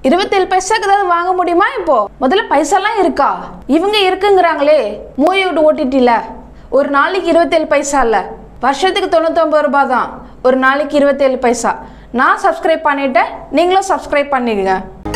இருபத்தேழு பைசாக்கு ஏதாவது வாங்க முடியுமா இப்போ முதல்ல பைசாலாம் இருக்கா இவங்க இருக்குங்கிறாங்களே மூவியோட ஓடிடியில் ஒரு நாளைக்கு இருபத்தேழு பைசா இல்லை வருஷத்துக்கு தொண்ணூத்தொம்பது ரூபாய் தான் ஒரு நாளைக்கு இருபத்தேழு பைசா நான் சப்ஸ்கிரைப் பண்ணிட்டேன் நீங்களும் சப்ஸ்கிரைப் பண்ணிக்கங்க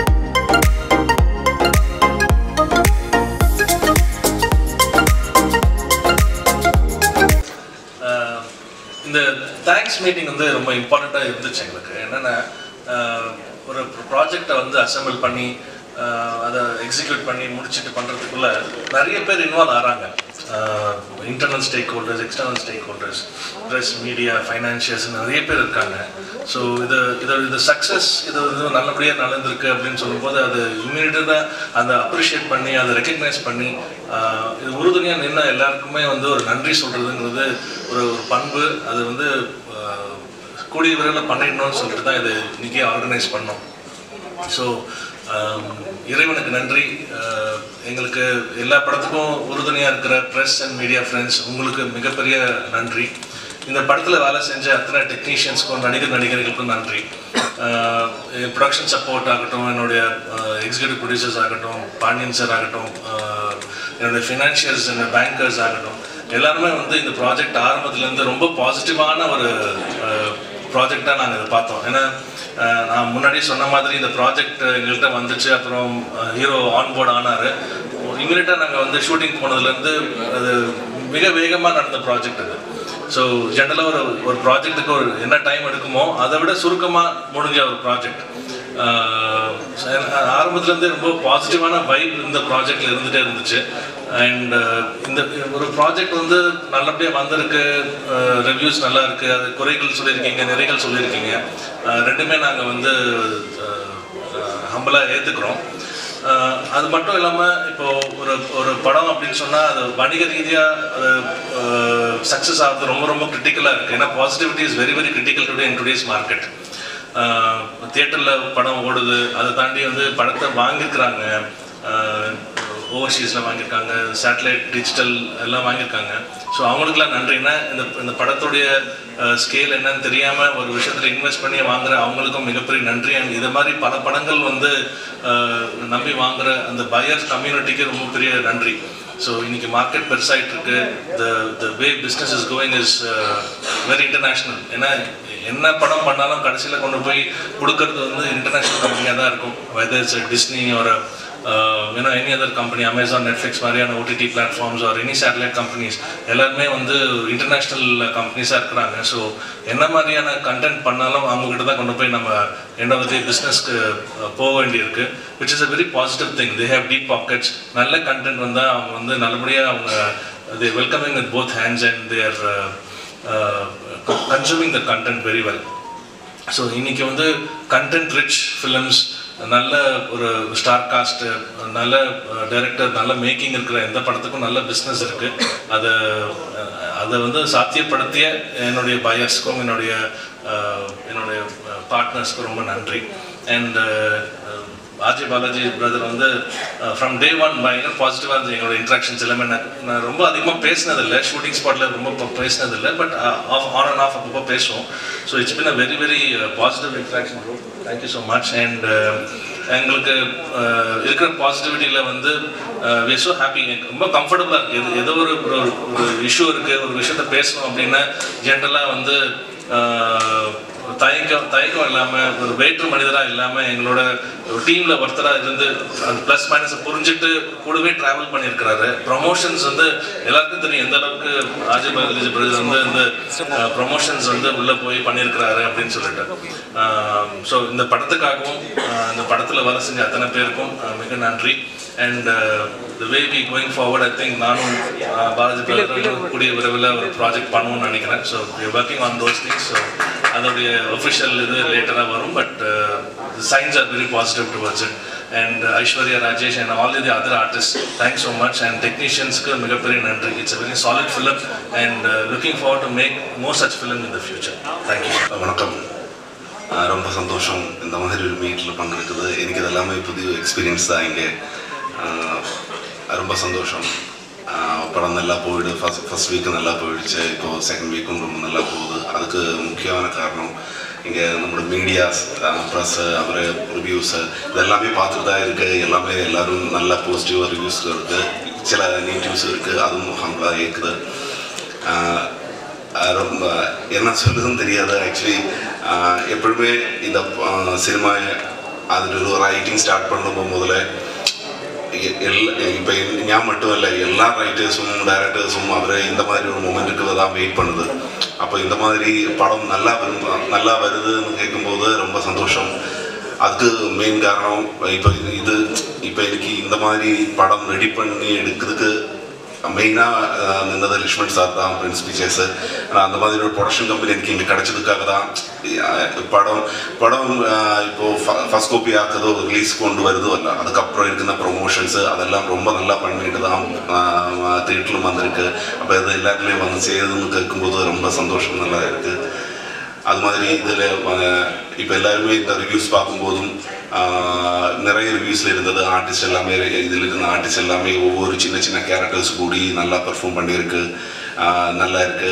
ஆஹ் இந்த தேங்க்ஸ் மீட்டிங் வந்து ரொம்ப இம்பார்ட்டண்ட்டாக இருந்துச்சு எங்களுக்கு என்னென்னா ஒரு ப்ராஜெக்டை வந்து அசெம்பிள் பண்ணி ஆஹ் அதை எக்ஸிக்யூட் பண்ணி முடிச்சுட்டு பண்ணுறதுக்குள்ள நிறைய பேர் இன்வால்வ் ஆகிறாங்க internal stakeholders external stakeholders press media financials நிறைய பேர் இருக்காங்க ஸோ இது இது இது சக்ஸஸ் இது வந்து நல்லபடியாக நடந்திருக்கு அப்படின்னு சொல்லும்போது அது இம்மிடியட்டாக அந்த அப்ரிஷியேட் பண்ணி அதை ரெக்கக்னைஸ் பண்ணி ஆஹ் இது உறுதுணையாக நின்ன எல்லாருக்குமே வந்து ஒரு நன்றி சொல்கிறதுங்கிறது ஒரு ஒரு பண்பு அது வந்து ஆஹ் கூடிய விரைவில் பண்ணிடணும்னு சொல்லிட்டு தான் இது இன்றைக்கி ஆர்கனைஸ் பண்ணோம் ஸோ இறைவனுக்கு நன்றி ஆஹ் எங்களுக்கு எல்லா படத்துக்கும் உறுதுணையாக இருக்கிற ப்ரெஸ் அண்ட் மீடியா ஃப்ரெண்ட்ஸ் உங்களுக்கு மிகப்பெரிய நன்றி இந்த படத்தில் வேலை செஞ்ச அத்தனை டெக்னீஷியன்ஸ்க்கும் நடிகர் நடிகர்களுக்கும் நன்றி ப்ரொடக்ஷன் சப்போர்ட் ஆகட்டும் என்னுடைய எக்ஸிக்யூட்டிவ் ப்ரொடியூசர்ஸ் ஆகட்டும் பாண்டியன் சார் ஆகட்டும் ஆஹ் என்னுடைய ஃபினான்ஷியல்ஸ் என்னோட பேங்கர்ஸ் ஆகட்டும் எல்லாருமே வந்து இந்த ப்ராஜெக்ட் ஆரம்பத்துலேருந்து ரொம்ப பாசிட்டிவான ஒரு ப்ராஜெக்டாக நாங்கள் இதை பார்த்தோம் ஏன்னா அஹ், நான் முன்னாடி சொன்ன மாதிரி இந்த ப்ராஜெக்ட் எங்கள்கிட்ட வந்துச்சு அப்புறம் ஹீரோ ஆன்போர்ட் ஆனார் இமீடியட்டாக நாங்கள் வந்து ஷூட்டிங் போனதுலேருந்து அது மிக வேகமாக நடந்த ப்ராஜெக்ட் அது ஸோ ஜென்ரலாக ஒரு ஒரு ப்ராஜெக்ட்டுக்கு ஒரு என்ன டைம் எடுக்குமோ அதை விட சுருக்கமாக முடிஞ்ச ஒரு ப்ராஜெக்ட் ஆரம்பத்துலேருந்தே ரொம்ப பாசிட்டிவான வைப் இந்த ப்ராஜெக்டில் இருந்துகிட்டே இருந்துச்சு அண்ட் இந்த ஒரு ப்ராஜெக்ட் வந்து நல்லபடியாக வந்திருக்கு ரிவ்யூஸ் நல்லா இருக்கு அது குறைகள் சொல்லியிருக்கீங்க நிறைகள் சொல்லியிருக்கீங்க அஹ் ரெண்டுமே நாங்கள் வந்து ஹம்பலாக ஏற்றுக்கிறோம் ஆஹ் அது மட்டும் இல்லாமல் இப்போ ஒரு ஒரு படம் அப்படின்னு சொன்னால் அது வணிக ரீதியாக அது சக்ஸஸ் ஆகிறது ரொம்ப ரொம்ப கிரிட்டிக்கலாக இருக்குது ஏன்னா positivity is very very critical today in today's market தியேட்டரில் படம் ஓடுது அதை தாண்டி வந்து படத்தை வாங்கியிருக்கிறாங்க ஓவர்சீஸில் வாங்கியிருக்காங்க சேட்டலைட் டிஜிட்டல் எல்லாம் வாங்கியிருக்காங்க ஸோ அவங்களுக்குலாம் நன்றின்னா இந்த இந்த படத்துடைய ஸ்கேல் என்னன்னு தெரியாமல் ஒரு விஷயத்தில் இன்வெஸ்ட் பண்ணி வாங்குற அவங்களுக்கும் மிகப்பெரிய நன்றி அண்ட் இது மாதிரி பல படங்கள் வந்து அஹ், நம்பி வாங்குற அந்த பையர் கம்யூனிட்டிக்கு ரொம்ப பெரிய நன்றி ஸோ இன்னைக்கு மார்க்கெட் பெருசாயிட்டு இருக்கு the the way business is going is very international ஏன்னா என்ன படம் பண்ணாலும் கடைசியில் கொண்டு போய் கொடுக்கறது வந்து இன்டர்நேஷ்னல் கம்பெனியாக தான் இருக்கும் வெதர் இட்ஸ் டிஸ்னி ஒரு you know any other company Amazon Netflix மாதிரியான OTT platforms or any satellite companies எல்லாருமே வந்து இன்டர்நேஷ்னல் கம்பெனிஸாக இருக்கிறாங்க ஸோ என்ன மாதிரியான கண்டென்ட் பண்ணாலும் அவங்ககிட்ட தான் கொண்டு போய் நம்ம எண்ட் ஆஃப் தி பிஸ்னஸ்க்கு போக வேண்டியிருக்கு which is a very positive thing they have deep pockets நல்ல கண்டென்ட் வந்தால் அவங்க வந்து நல்லபடியாக அவங்க they welcoming with both hands and they're consuming the content very well so இன்னைக்கு வந்து கண்டென்ட் ரிச் ஃபிலிம்ஸ் நல்ல ஒரு ஸ்டார் காஸ்ட் நல்ல டைரக்டர் நல்ல மேக்கிங் இருக்கிற எந்த படத்துக்கும் நல்ல பிஸ்னஸ் இருக்கு அதை அஹ், அதை வந்து சாத்தியப்படுத்திய என்னுடைய பயர்ஸ்க்கும் என்னுடைய அஹ், என்னுடைய பார்ட்னர்ஸ்க்கும் ரொம்ப நன்றி அண்ட் ஆர்ஜி பாலாஜி பிரதர் வந்து ஃப்ரம் டே ஒன் பயங்கர பாசிட்டிவாக இருந்தது எங்களோட இன்ட்ராக்ஷன்ஸ் எல்லாமே நான் நான் ரொம்ப அதிகமாக பேசினதில்லை ஷூட்டிங் ஸ்பாட்டில் ரொம்ப ப- பேசினதில்லை but off on and off அப்பப்போ பேசுவோம் so it's been a very very positive interaction bro thank you so much and எங்களுக்கு அஹ், இருக்கிற பாசிட்டிவிட்டியில் வந்து வி ஸோ ஹாப்பி எனக்கு ரொம்ப கம்ஃபர்டபுளாக இருக்குது எது ஏதோ ஒரு ஒரு ஒரு இஷ்யூ இருக்குது ஒரு விஷயத்த பேசணும் அப்படின்னா ஜென்ரலாக வந்து அஹ், தயக்கம் தயக்கம் இல்லாமல் ஒரு வேற்று மனிதராக இல்லாமல் எங்களோட ஒரு டீமில் ஒருத்தராக இருந்து அந்த ப்ளஸ் மைனஸை புரிஞ்சுட்டு கூடவே ட்ராவல் பண்ணியிருக்கிறாரு ப்ரமோஷன்ஸ் வந்து எல்லாருக்கும் தெரியும் எந்த அளவுக்கு ஆஜி பாலாஜி பிரதர் வந்து இந்த ப்ரொமோஷன்ஸ் வந்து உள்ளே போய் பண்ணியிருக்கிறாரு அப்படின்னு சொல்லிட்டு ஸோ இந்த படத்துக்காகவும் அஹ், இந்த படத்தில் வேலை செஞ்ச அத்தனை பேருக்கும் அஹ், மிக நன்றி and the way we going forward I think நானும் அஹ், பாலாஜி பிரதர் கூடிய விரைவில் ஒரு ப்ராஜெக்ட் பண்ணுவோம்னு நினைக்கிறேன் so working on those things so அதோடைய ஒஃபிஷியல் இது லேட்டராக வரும் but signs are very positive towards it and Aishwarya Rajesh and all the other artist thanks so much and டெக்னீஷியன்ஸ்க்கு மிகப்பெரிய நன்றி it's a very solid film and looking forward to make more such film in the future thank you வணக்கம் ஆஹ் ரொம்ப சந்தோஷம் இந்த மாதிரி ஒரு மீட்டில் பங்கெடுக்குது எனக்கு இது எல்லாமே புதிய எக்ஸ்பீரியன்ஸ் தான் இங்கே ஆஹ் ரொம்ப சந்தோஷம் ஆஹ் படம் நல்லா போயிடு ஃபஸ்ட் ஃபஸ்ட் வீக்கு நல்லா போயிடுச்சு இப்போ செகண்ட் வீக்கும் ரொம்ப நல்லா போகுது அதுக்கு முக்கியமான காரணம் இங்கே நம்மளோட மீடியாஸ் ப்ரெஸ் அவர் ரிவ்யூஸு இதெல்லாமே பார்த்துட்டு தான் இருக்குது எல்லாமே எல்லாரும் நல்ல பாசிட்டிவாக ரிவ்யூஸ் இருக்குது சில நெகட்டிவ்ஸும் இருக்குது அதுவும் ஹம்பிளாக இருக்குது ஆஹ் ஆஹ் ரொம்ப என்ன சொல்லுதுன்னு தெரியாது ஆக்சுவலி எப்பவுமே இந்த சினிமா அதில் ஒரு ரைட்டிங் ஸ்டார்ட் பண்ணும்போது முதல்ல எ- எல்லா இப்போ நான் மட்டும் இல்லை எல்லா ரைட்டர்ஸும் டைரக்டர்ஸும் அவர் இந்த மாதிரி ஒரு மூமெண்ட்டுக்கு தான் வெயிட் பண்ணுது அப்போ இந்த மாதிரி படம் நல்லா வரும் நல்லா வருதுன்னு கேட்கும்போது ரொம்ப சந்தோஷம் அதுக்கு மெயின் காரணம் இப்போ இது இப்போ எனக்கு இந்த மாதிரி படம் ரெடி பண்ணி எடுக்கிறதுக்கு மெயினாக நின்றது லக்ஷ்மண் சார் தான் பிரின்ஸ் பிக்சர்ஸ் ஆனால் அந்த மாதிரி ஒரு ப்ரொடக்ஷன் கம்பெனி எனக்கு இங்கே கிடைச்சதுக்காக தான் அஹ், படம் படம் அஹ், இப்போ ஃபர்ஸ்ட் காப்பி ஆக்குதோ ரிலீஸ் கொண்டு வருதோ அல்ல அதுக்கப்புறம் இருக்கிற ப்ரொமோஷன்ஸு அதெல்லாம் ரொம்ப நல்லா பண்ணிட்டு தான் தேட்டரிலும் வந்திருக்கு அப்போ இது எல்லாத்துலேயும் வந்து சேருதுன்னு கேட்கும்போது ரொம்ப சந்தோஷம் நல்லா இருக்குது அது மாதிரி இதில் இப்போ எல்லாருமே இந்த ரிவ்யூஸ் பார்க்கும்போதும் ஆஹ், நிறைய ரிவ்யூஸில் இருந்தது ஆர்டிஸ்ட் எல்லாமே இதில் இருந்த ஆர்டிஸ்ட் எல்லாமே ஒவ்வொரு சின்ன சின்ன கேரக்டர்ஸ் கூடி நல்லா பெர்ஃபார்ம் பண்ணியிருக்கு ஆஹ், நல்லா இருக்கு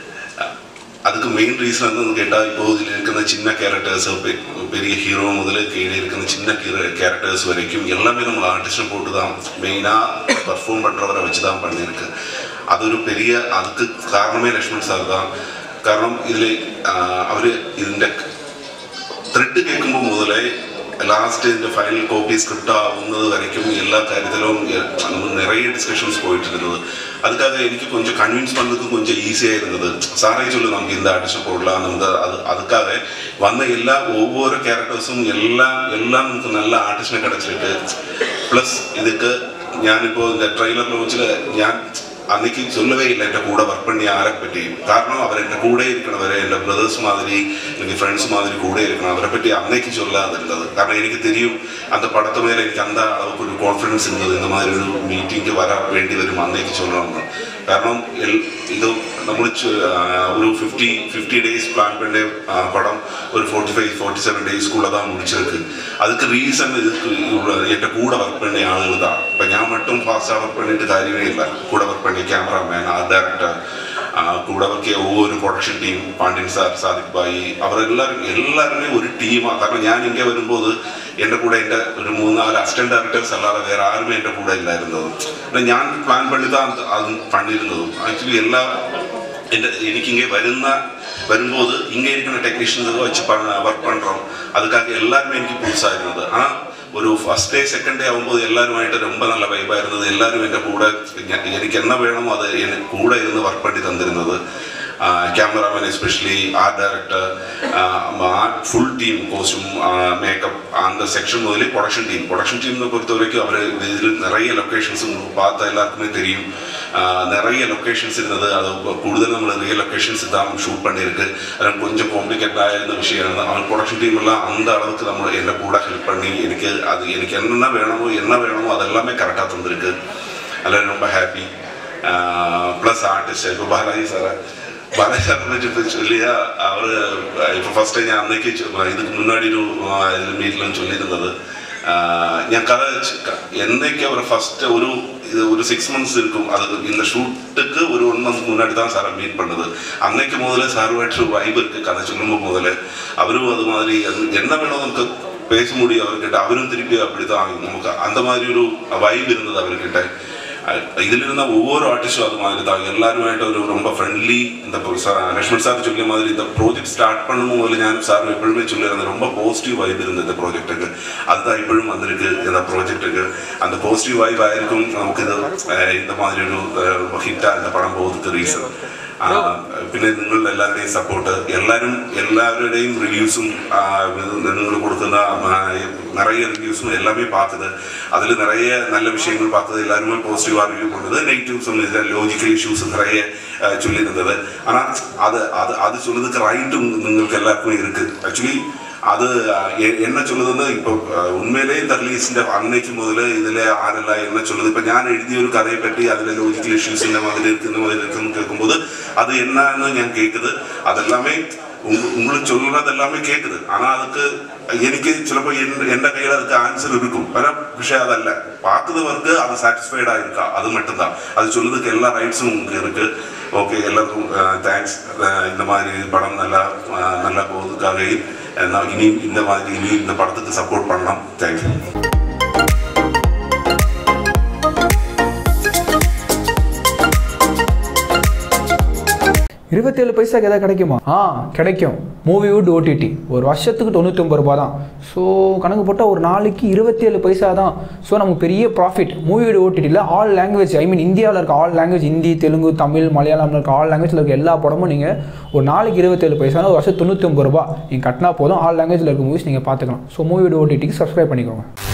அதுக்கு மெயின் ரீசன் வந்து கேட்டால் இப்போ இதில் இருக்கிற சின்ன கேரக்டர்ஸ் பெரிய ஹீரோ முதல்ல கீழே இருக்கிற சின்ன கேரக்டர்ஸ் வரைக்கும் எல்லாமே நம்ம ஆர்டிஸ்ட்டை போட்டு தான் மெயினாக பர்ஃபார்ம் பண்ணுறவரை வச்சு தான் பண்ணியிருக்கு அது ஒரு பெரிய அதுக்கு காரணமே லக்ஷ்மண் சார் தான் കാരണം ഇതിൽ അവർ ഇതിൻ്റെ ത്രെഡ് കേൾക്കുമ്പോൾ മുതലേ ലാസ്റ്റ് ഇതിൻ്റെ ഫൈനൽ കോപ്പി സ്ക്രിപ്റ്റ് ആവുന്നത് വരയ്ക്കും എല്ലാ കാര്യത്തിലും എ- നമ്മൾ നിറയെ ഡിസ്കഷൻஸ் போயிட்டு இருந்தது அதுக்காக எனக்கு கொஞ்சம் கன்வின்ஸ் பண்ணதுக்கு கொஞ்சம் ஈஸியாக இருந்தது சாரே சொல்லு நமக்கு இந்த ஆர்டிஸ்ட் போடலாம் நம்ம அது அதுக்காக வந்த எல்லா ஒவ்வொரு கேரக்டர்ஸும் எல்லாம் எல்லாம் நமக்கு நல்ல ஆர்டிஸ்டிനെ கிடச்சிருக்கு ப்ளஸ் இதுக்கு ഞാനിപ്പോൾ இந்த ட்ரெய்லറിൽ വെച്ചിട്ട് ഞാൻ അന്നേക്ക് சொல்லவே இல்லை എൻ്റെ കൂടെ വർക്ക് பண்ணி ആരെ പറ്റിയും കാരണം അവർ എൻ്റെ കൂടെ ഇരിക്കണവരെ എൻ്റെ ബ്രദേഴ്സ് മാതിരി അല്ലെങ്കിൽ ഫ്രണ്ട്സ് മാതിരി കൂടെ ഇരിക്കണം അവരെ പറ്റി അന്നേക്ക് ചൊല്ലാതിരുന്നത് കാരണം എനിക്ക് தெரியும் அந்த படத்து மேலே எனக்கு அந்த அளவுக்கு ஒரு கான்ஃபிடன்ஸ் இருந்தது இந்த மாதிரி ஒரு மீட்டிங்க்கு வர வேண்டி வரும் அன்னைக்கு சொல்லணும்னு കാരണം എൽ- ഇത് നമ്മൾ ഒരു ஃபிஃப்டி ஃபிஃப்டி டேஸ் பிளான் பண்ண ஆஹ், படம் ஒரு ஃபோர்ட்டி ஃபைவ் ஃபோர்ட்டி செவன் டேஸ்க்குள்ளே தான் முடிச்சிருக்கு அதுக்கு ரீசன் இதுக்கு இவ்வளோ என்கிட்ட கூட ஒர்க் பண்ண ஆளுகள் தான் இப்போ நான் மட்டும் ஃபாஸ்ட்டாக ஒர்க் பண்ணிட்டு காரியமே இல்லை கூட ஒர்க் பண்ணி கேமராமேன் ஆர்ட் டேரக்டர் கூட ஒர்க் ചെയ്യ ஒவ்வொரு production team Pandian sir Sadiq bhai അവരെല്ലാവരും എല്ലാവരുമേ ഒരു ടീമാണ് കാരണം ഞാൻ ഇങ്ങനെ വരുമ്പോൾ എൻ്റെ കൂടെ എൻ്റെ ഒരു മൂന്നാല് അസിസ്റ്റന്റ് ഡയറക്ടേഴ്സ് അല്ലാതെ വേറെ ആരുമേ എൻ്റെ കൂടെ ഇല്ലായിരുന്നത് പിന്നെ ഞാൻ പ്ലാൻ പണി தான் അത് പണിയിരുന്നതും ആക്ച്വലി എല്ലാ എൻ്റെ എനിക്കിங்கே വരുന്ന வரும்போது இங்கே இருக்கிற டெக்னீஷியன்ஸுக்கு வச்சு பண்ண ஒர்க் பண்ணுறோம் அதுக்காக எல்லாருமே எனக்கு புதுசாக இருந்தது ஆனால் ஒரு ஃபர்ஸ்ட் டே செகண்ட் டே ஆகும்போது எல்லாருமாയിട്ട് ரொம்ப நல்ல வைபாக இருந்தது எல்லாரும் എൻ്റെ കൂടെ ഞ- എനിക്ക് என்ன வேணுமோ அது எனக்கு கூட இருந்து ஒர்க் பண்ணி தந்திருந்தது cameraman especially art director art full team costume makeup அந்த செக்ஷன் முதலே ப்ரொடக்ஷன் டீம் ப்ரொடக்ஷன் டீம் பொறுத்த வரைக்கும் அவர் இதில் நிறைய லொக்கேஷன்ஸ் பார்த்தா எல்லாருக்குமே தெரியும் ஆஹ் நிறைய லொக்கேஷன்ஸ் இருந்தது அது കൂടുതൽ നമ്മൾ റിയൽ ലൊക്കേഷൻസ് தான் ஷூட் பண்ணியிருக்கு அதில் கொஞ்சம் காம்ப்ளிகேட்டடாக இருந்த விஷயம் இருந்தது அவன் ப்ரொடக்ஷன் டீம் எல்லாம் அந்த அளவுக்கு நம்ம என்னை கூட ஹெல்ப் பண்ணி எனக்கு அது எனக்கு என்னென்ன வேணுமோ என்ன வேணுமோ அதெல்லாமே கரெக்டாக தந்திருக்கு அதில் ரொம்ப ஹாப்பி ப்ளஸ் ஆர்டிஸ்ட் இப்போ பாலாஜி சார் பாலாஜி சார் பற்றி இப்போ சொல்லியா அவர் இப்போ ஃபஸ்ட் டைம் ഞാൻ അന്നേക്ക് ചൊ- இதுக்கு முன்னாடி ஒரு இதில் மீட்லன்னு சொல்லியிருந்தது ஆஹ் ഞാൻ கதை வச்சு- க- என்னைக்கு அவர் ஃபர்ஸ்ட் ஒரு இது ஒரு சிக்ஸ் மந்த்ஸ் இருக்கும் அது இந்த ஷூட்டுக்கு ஒரு ஒன் மந்த் முன்னாடி தான் சாரை மீட் பண்ணது அன்னைக்கு முதல்ல சாருவாയിട്ട് ஒரு வைப் இருக்கு கதை சொல்லும்போது முதல்ல அவரும் அது மாதிரி அது என்ன வேணும் நமக்கு பேச முடியும் அவர்கிட்ட அவரும் திருப்பி அப்படிதான் நமக்கு அந்த மாதிரி ஒரு வைப் இருந்தது அவர்கிட்ட ഇതിലിരുന്ന ஒவ்வொரு ஆர்டிஸ்டும் அது மாதிரி தான் எல்லாருமாയിട്ട് ஒரு ரொம்ப ஃப்ரெண்ட்லி இந்த pro- சா- லக்ஷ்மண் சார் சொல்லிய மாதிரி இந்த ப்ராஜெக்ட் ஸ்டார்ட் பண்ணும் போது ഞാൻ சார் எப்பொழுதுமே சொல்லியிருந்தேன் ரொம்ப பாசிட்டிவ் வைப் இருந்தது இந்த ப்ராஜெக்ட்டுக்கு அதுதான் இப்பொழுதும் வந்திருக்கு இந்த ப்ராஜெக்ட்டுக்கு அந்த பாசிட்டிவ் வைப் ஆயிருக்கும் നമുക്ക് ഇത് ഏഹ്, இந்த மாதிரி ഒരു ഹിറ്റാ இந்த படம் போகிறதுக்கு ரீசன் പിന്നെ നിങ്ങളുടെ എല്ലാവരുടെയും സപ്പോർട്ട് എല്ലാവരും എല്ലാവരുടെയും റിവ്യൂസും നിങ്ങൾ കൊടുക്കുന്ന ആ, நிறைய ரிவ்யூஸும் எல்லாமே பார்த்தது அதில் நிறைய நல்ல விஷயங்கள் பார்த்தது எல்லாருமே பாசிட்டிவாக ரிவ்யூ பண்ணது நெகட்டிவ்ஸும் இது லாஜிக்கல் இஷ்யூஸ் நிறைய அஹ், சொல்லியிருந்தது ஆனால் அது அது அது சொல்றதுக்கு ரைட்டும் നിങ്ങൾക്ക് எல்லாருக்கும் இருக்கு ஆக்சுவலி அது அஹ், எ- என்ன சொல்லுதுன்னு இப்போ அஹ், உண்மையிலே இந்த ரிലീസിന്റെ അന്നേക്ക് മുതൽ ഇതിലെ ആരെല്ലാം என்ன சொல்லுது இப்போ ഞാൻ എഴുതിയ ഒരു കഥയെ പറ്റി അതിലെ ലോജിക്കൽ ഇഷ്യൂസ് இந்த மாதிரி இருக்கு இந்த மாதிரி இருக்குன்னு கேட்கும்போது அது என்னன்னு ഞാൻ கேட்குது அதெல்லாமே உங்க- உங்களுக்கு சொல்றது எல்லாமே கேட்குது ஆனா அதுக்கு എനിക്ക് ചിലപ്പോൾ എൻ്റെ കയ്യിൽ அதுக்கு ஆன்சர் இருக்கும் ஆனா விஷயம் அதல்ல பார்க்குறவருக்கு அது சாட்டிஸ்ஃபைடா இருக்கா அது மட்டும்தான் அது சொல்றதுக்கு எல்லா ரைட்ஸும் உங்களுக்கு இருக்கு ஓகே எல்லாருக்கும் தேங்க்ஸ் இந்த மாதிரி படம் நல்லா அஹ், நல்லா போகிறதுக்காக நான் இனி இந்த மாதிரி இனி இந்த படத்துக்கு சப்போர்ட் பண்ணலாம் தேங்க்யூ இருபத்தேழு பைசாக்கு எதாவது கிடைக்குமா ஆ கிடைக்கும் மூவிவுட் ஓடிடி ஒரு வருஷத்துக்கு தொண்ணூத்தொம்பது ரூபா தான் ஸோ கணக்கு போட்டால் ஒரு நாளைக்கு இருபத்தேழு பைசா தான் ஸோ நமக்கு பெரிய ப்ராஃபிட் மூவிவுட் ஓடிடியில் ஆல் லாங்குவேஜ் ஐ மீன் இந்தியாவில் இருக்க ஆல் லாங்குவேஜ் ஹிந்தி தெலுங்கு தமிழ் மலையாளம்ல இருக்க ஆல் லாங்குவேஜில் இருக்க எல்லா படமும் நீங்கள் ஒரு நாளைக்கு இருபத்தேழு பைசா ஒரு வருஷம் தொண்ணூத்தொம்பது ரூபா நீங்கள் கட்டினா போதும் ஆல் லாங்குவேஜில் இருக்க மூவிஸ் நீங்கள் பார்த்துக்கலாம் ஸோ மூவிவுட் ஓடிடிக்கு சப்ஸ்கிரைப் பண்ணிக்கோங்க